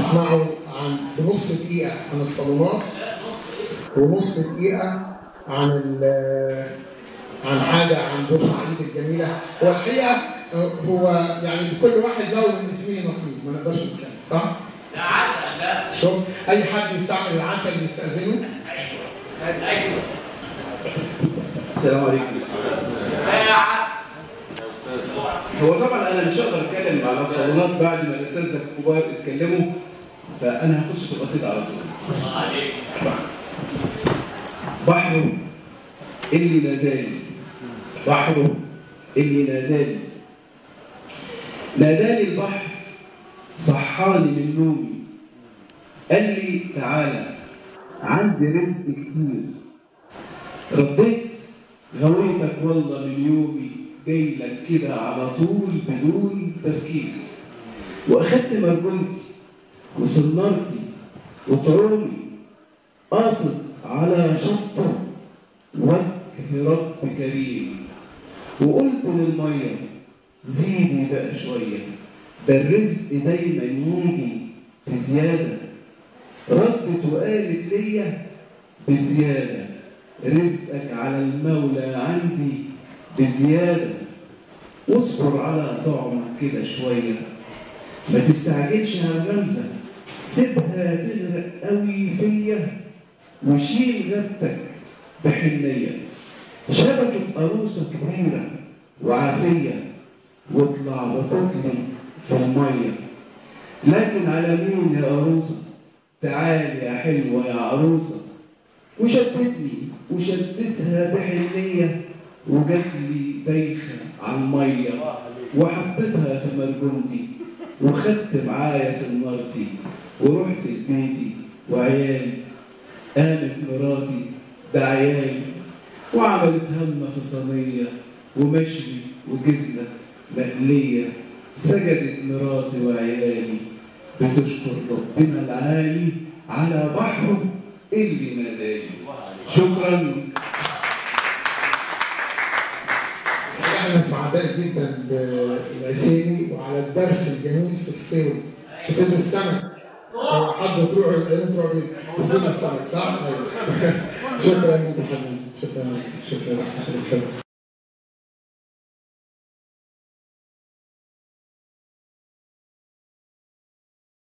تسمعوا عن في نص دقيقة عن الصالونات ونص دقيقة عن ال- عن حاجة عن بورسعيد الجميلة هو الحقيقة آه، هو يعني كل واحد له من اسمه نصيب ما نقدرش نتكلم صح؟ ده عسل ده شوف أي حد يستعمل العسل يستأذنه ايوه ايوه السلام عليكم ساعة هو طبعا انا مش هقدر اتكلم على الصالونات بعد ما الاساتذه الكبار اتكلموا فانا هخش في القصيده على طول الله عليك بحره اللي ناداني بحره اللي ناداني ناداني البحر صحاني من نومي قال لي تعالى عندي رزق كتير رديت غويتك والله من يومي جاي لك كده على طول بدون تفكير واخدت مرجمتي وسنارتي وطعومي قاصد على شطه وجه رب كريم وقلت للميه زيدي بقى شويه ده الرزق دايما يجي في زياده ردت وقالت ليا بزياده رزقك على المولى عندي بزياده واصبر على طعمك كده شويه ما تستعجلش على الغمزه سيبها تغرق قوي فيا وشيل غيرتك بحنية شبكة عروسة كبيرة وعافية واطلع بتطلي في المية لكن على مين يا عروسة تعالي يا حلوة يا عروسة وشدتني وشدتها بحنية وجات لي دايخة على المية وحطيتها في مرجمتي وخدت معايا سنارتي ورحت لبيتي وعيالي قامت مراتي ده عيالي وعملت همة في صينية ومشوي وجزلة مقلية سجدت مراتي وعيالي بتشكر ربنا العالي على بحره اللي ناداني شكرا احنا سعداء جدا بالعسيلي وعلى الدرس الجميل في الصيد في صيد السمك هو حد تروح تروح في صيد السمك صح؟ أيوة. شكرا لك يا حبيبي شكرا شكرا شكرا